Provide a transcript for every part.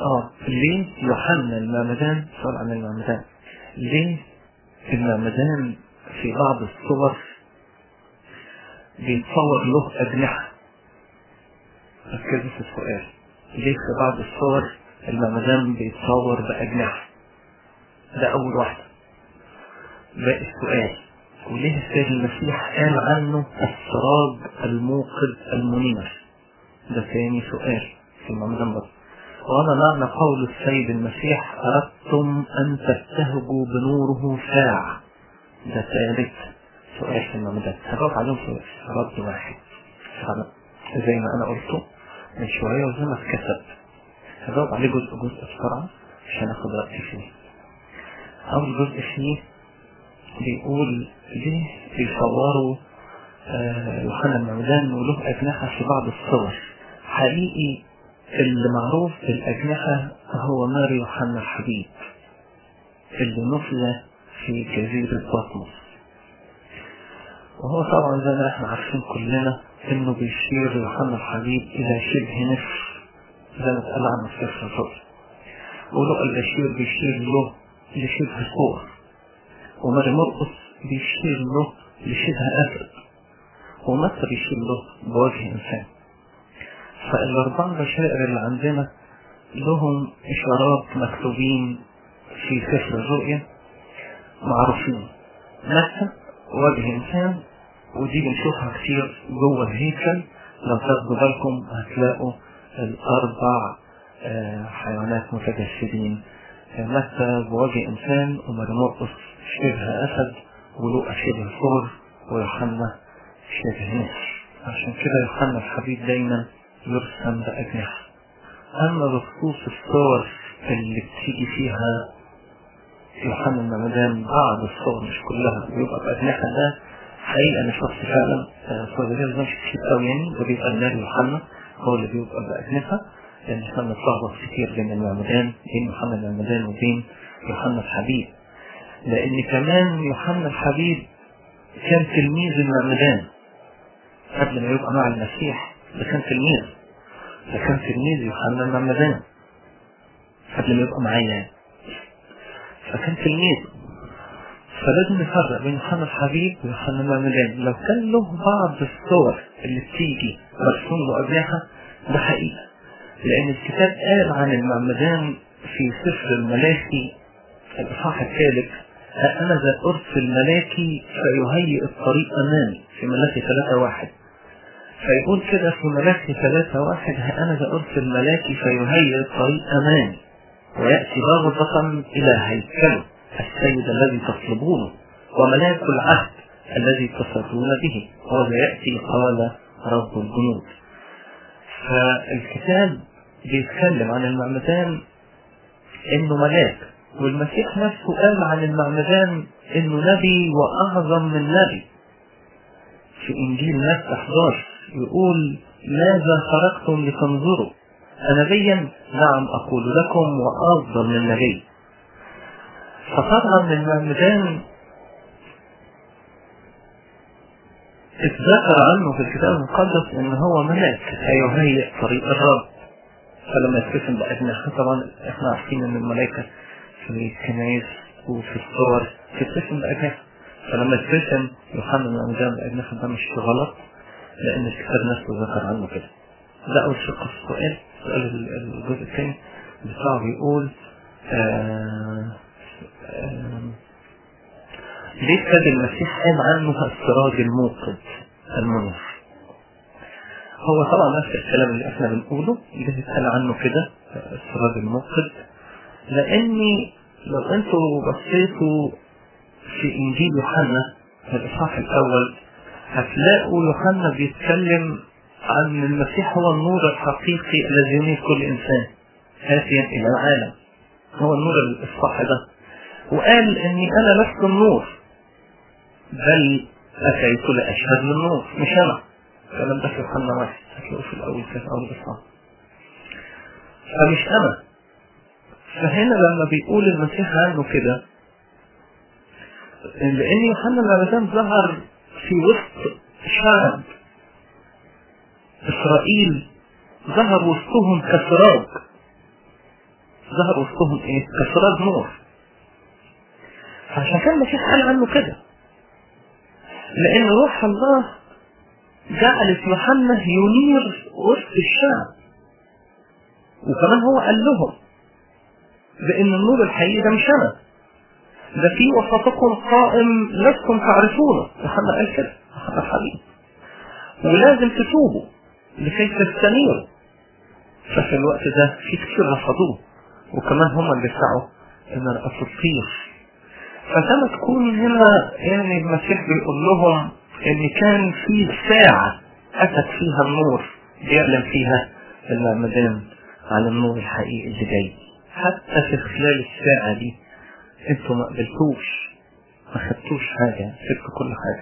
اه ليه يوحنا المعمدان سؤال عن المعمدان ليه المعمدان في بعض الصور بيتصور له أجنحة ركزوا في السؤال ليه في بعض الصور المعمدان بيتصور بأجنحة ده أول واحدة باقي السؤال وليه السيد المسيح قال عنه السراج الموقد المنير ده ثاني سؤال في المعمدان برضه وما معنى قول السيد المسيح أردتم أن تبتهجوا بنوره ساعة ده ثالث سؤال في المعمدان هجاوب عليهم في رد واحد فعلا زي ما أنا قلته من شوية وزي ما اتكتب هجاوب عليه جزء جزء بسرعة عشان اخد وقتي فيه أول جزء فيه بيقول ليه بيصوروا آه، يوحنا المعمدان وله أجنحة في بعض الصور حقيقي اللي معروف بالأجنحة هو ماري يوحنا الحبيب اللي نفل في جزيرة بطمس وهو طبعا زي ما احنا عارفين كلنا انه بيشير يوحنا الحبيب الى شبه نسر زي ما اتقال عنه في سفر الرؤيا ولقى البشير بيشير له لشبه صور وماري مرقس بيشير له لشبه أسد ومتى بيشير له بوجه إنسان فالأربع بشائر اللي عندنا لهم إشارات مكتوبين في سفر الرؤيا معروفين متى وجه إنسان ودي بنشوفها كتير جوه الهيكل لو تاخدوا بالكم هتلاقوا الأربع آه، حيوانات متجسدين آه، متى بوجه إنسان ومرمرقس شبه أسد ولوقا شبه ثور ويوحنا شبه نسر عشان كده يوحنا الحبيب دايما يرسم بأجنحة أما بخصوص الصور اللي بتيجي فيها يوحنا المعمدان بعض الصور مش كلها بيبقى بأجنحة ده حقيقة أنا شخص فعلا آه، صور ده مش كتير قوي يعني ده بيبقى النار يوحنا هو اللي بيبقى بأجنحة لأن احنا بنتلخبط كتير بين المعمدان بين يوحنا المعمدان وبين يوحنا الحبيب لأن كمان يوحنا الحبيب كان تلميذ المعمدان قبل ما يبقى مع المسيح ده كان تلميذ ده كان تلميذ يوحنا المعمدان قبل ما يبقى معايا يعني. فكان تلميذ فلازم نفرق بين يوحنا الحبيب ويوحنا المعمدان لو كان له بعض الصور اللي بتيجي مرسوم له أجنحة ده حقيقة لأن الكتاب قال عن المعمدان في سفر الملاكي الإصحاح الثالث ها أنا ذا أرسل ملاكي فيهيئ الطريق أمامي في ملاكي ثلاثة واحد فيقول كده في ملاكي ثلاثة واحد ها أنا ذا أرسل ملاكي فيهيئ الطريق أمامي ويأتي بغضة إلى هيكله السيد الذي تطلبونه وملاك العهد الذي تسرون به وهذا يأتي قال رب الجنود فالكتاب بيتكلم عن المعمدان انه ملاك والمسيح نفسه قال عن المعمدان انه نبي واعظم من نبي في انجيل متى 11 يقول ماذا خرجتم لتنظروا أنبيا نعم أقول لكم وأفضل من نبي فطبعا المعمدان اتذكر عنه في الكتاب المقدس ان هو ملاك هيهيئ طريق الرب فلما يترسم بأجنحة طبعا احنا عارفين ان الملائكة في الكنائس وفي الصور تترسم بأجنحة فلما يترسم يوحنا المعمدان بأجنحة ده مش غلط لأن الكتاب نفسه ذكر عنه كده ده أول شق في السؤال السؤال الجزء الثاني بتاعه بيقول آه آه ليه السيد المسيح قال عنه السراج الموقد المنير هو طبعا نفس الكلام اللي احنا بنقوله اللي بيتقال عنه كده السراج الموقد لاني لو انتوا بصيتوا في انجيل يوحنا في الاصحاح الاول هتلاقوا يوحنا بيتكلم عن المسيح هو النور الحقيقي الذي ينير كل انسان آتيا الى العالم هو النور الصح ده وقال اني انا لست النور بل اتيت لاشهد للنور مش انا الكلام ده في يوحنا واحد هتلاقوه في الاول كان اول اصحاب فمش انا فهنا لما بيقول المسيح عنه كده لان يوحنا المعمدان ظهر في وسط شعب اسرائيل ظهر وسطهم كسراج ظهر وسطهم ايه كسراد نور فعشان كان المسيح قال عنه كده لان روح الله جعلت يوحنا ينير وسط الشعب وكمان هو قال لهم بان النور الحقيقي ده مش انا ده في وسطكم قائم لستم تعرفونه يوحنا قال كده يوحنا الحبيب ولازم تتوبوا لكي تستنيروا ففي الوقت ده في كتير رفضوه وكمان هم اللي سعوا ان رأسوا الطير فزي ما تكون هنا يعني المسيح بيقول لهم ان كان في ساعة اتت فيها النور بيعلم فيها المعمدان على النور الحقيقي اللي جاي حتى في خلال الساعة دي انتوا ما قبلتوش ما خدتوش حاجة سبتوا كل حاجة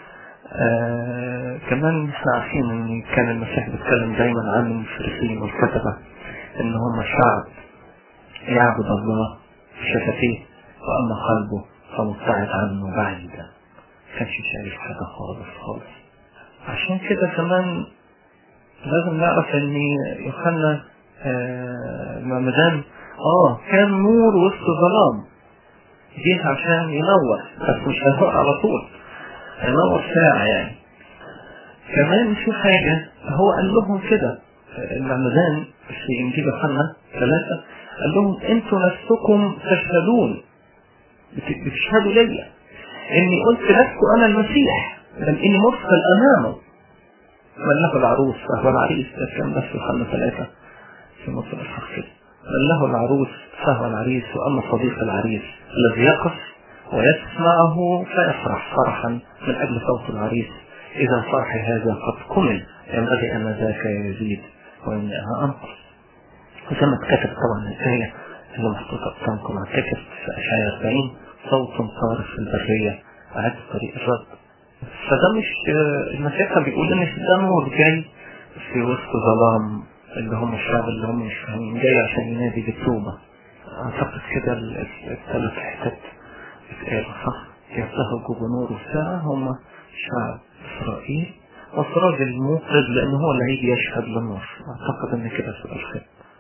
آه كمان احنا عارفين ان كان المسيح بيتكلم دايما عن الفريسيين والكتبة ان هم شعب يعبد الله بشفتيه واما قلبه فمبتعد عنه بعيدا كانش شايف حاجة خالص خالص عشان كده كمان لازم نعرف ان يوحنا آه مدام اه كان نور وسط ظلام جه عشان ينور بس مش هينور على طول هينور ساعة يعني كمان في حاجة هو قال لهم كده المعمدان في انجيل يوحنا ثلاثة قال لهم انتوا نفسكم تشهدون بتشهدوا ليا اني قلت لست انا المسيح بل اني مرسل امامه من له العروس فهو العريس ده كان بس يوحنا ثلاثة في مصر الحق من له العروس فهو العريس واما صديق العريس الذي يقف ويسمعه فيفرح فرحا من اجل صوت العريس اذا فرح هذا قد كمل ينبغي ان ذاك يزيد واني انا انقص وزي ما اتكتب طبعا الآية اللي محطوطة قدامكم على الكتب في أشعياء 40 صوت صارخ في البرية أعد طريق الرد فده مش المسيح كان بيقول إن ده نور جاي في وسط ظلام اللي هم الشعب اللي هم مش فاهمين جاي عشان ينادي بالتوبة أعتقد كده الثلاث حتت اتقالوا صح يبتهجوا بنور الساعة هم شعب إسرائيل وسراج الموقظ لأن هو اللي هيجي يشهد للنور أعتقد إن كده سؤال خير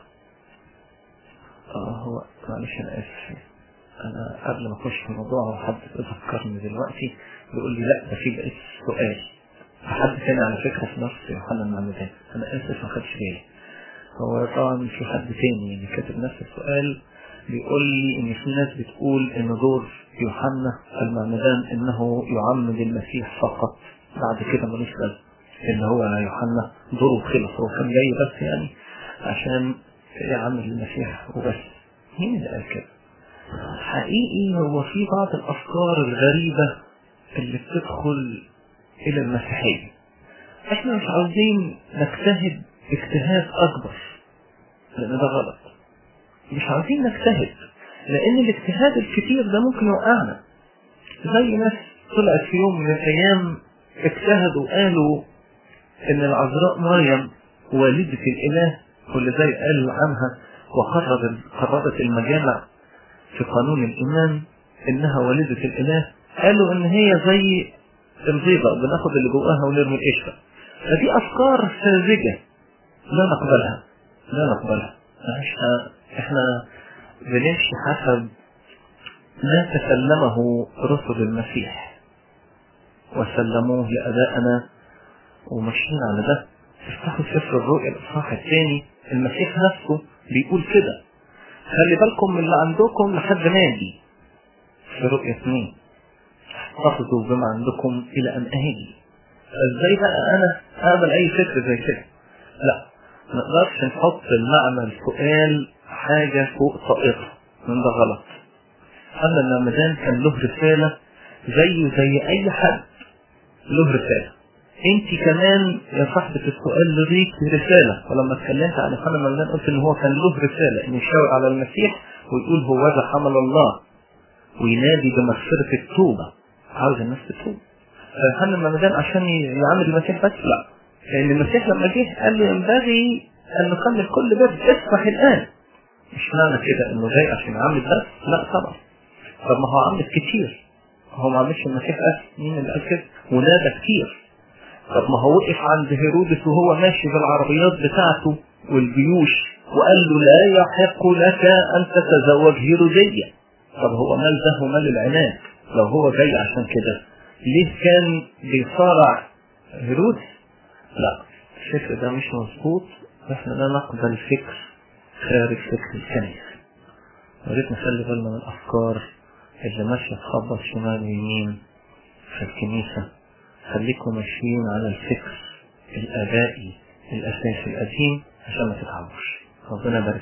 آه هو معلش أنا آسف أنا قبل ما أخش في الموضوع هو حد ذكرني دلوقتي بيقول لي لا ده في بقيت سؤال حد تاني على فكرة في نفس يوحنا المعمدان أنا آسف ما خدش بالي هو طبعا في حد تاني يعني كاتب نفس السؤال بيقول لي إن في ناس بتقول إن دور يوحنا المعمدان إنه يعمد المسيح فقط بعد كده ملوش لازمة اللي هو يوحنا دوره خلص هو كان جاي بس يعني عشان يعمل المسيح وبس مين اللي قال كده؟ حقيقي هو في بعض الأفكار الغريبة اللي بتدخل إلى المسيحية احنا مش عاوزين نجتهد اجتهاد أكبر لأن ده غلط مش عاوزين نجتهد لأن الاجتهاد الكتير ده ممكن يوقعنا زي ناس طلعت في يوم من الأيام اجتهدوا وقالوا إن العذراء مريم والدة الإله واللي زي قال عنها وقرر قررت المجامع في قانون الإيمان إنها والدة الإله قالوا إن هي زي البيضة بناخد اللي جواها ونرمي القشرة فدي أفكار ساذجة لا نقبلها لا نقبلها احنا احنا بنمشي حسب ما تسلمه رسل المسيح وسلموه لأبائنا وماشيين على ده افتحوا سفر الرؤيا الإصحاح الثاني المسيح نفسه بيقول كده خلي بالكم من اللي عندكم لحد ما يجي في رؤيا اثنين احتفظوا بما عندكم إلى أن أهدي فازاي بقى أنا أقبل أي فكر زي كده لا ما نقدرش نحط المعنى السؤال حاجة فوق طائرة من ده غلط أما المعمدان كان له رسالة زيه زي أي حد له رسالة انت كمان يا صاحبة السؤال لديك رسالة ولما اتكلمت عن يوحنا المعمدان قلت ان هو كان له رسالة انه يشاور على المسيح ويقول هو ذا حمل الله وينادي بمغفرة التوبة عاوز الناس تتوب فيوحنا المعمدان عشان يعمل المسيح بس لا لان المسيح لما جه قال له ينبغي ان نكمل كل بر اصبح الان مش معنى كده انه جاي عشان يعمل بس لا طبعا طب ما هو عمل كتير هو ما عملش المسيح بس مين اللي قال كده ونادى كتير طب ما هو وقف عند هيرودس وهو ماشي بالعربيات بتاعته والجيوش وقال له لا يحق لك أن تتزوج هيرودية طب هو مال ده ومال العناد لو هو جاي عشان كده ليه كان بيصارع هيرودس لا الفكر ده مش مظبوط احنا لا نقبل فكر خارج فكر الكنيسة وريت نخلي بالنا من الأفكار اللي ماشية تخبط شمال ويمين في الكنيسة خليكم ماشيين على الفكر الآبائي الأساسي القديم عشان ما تتعبوش ربنا يبارك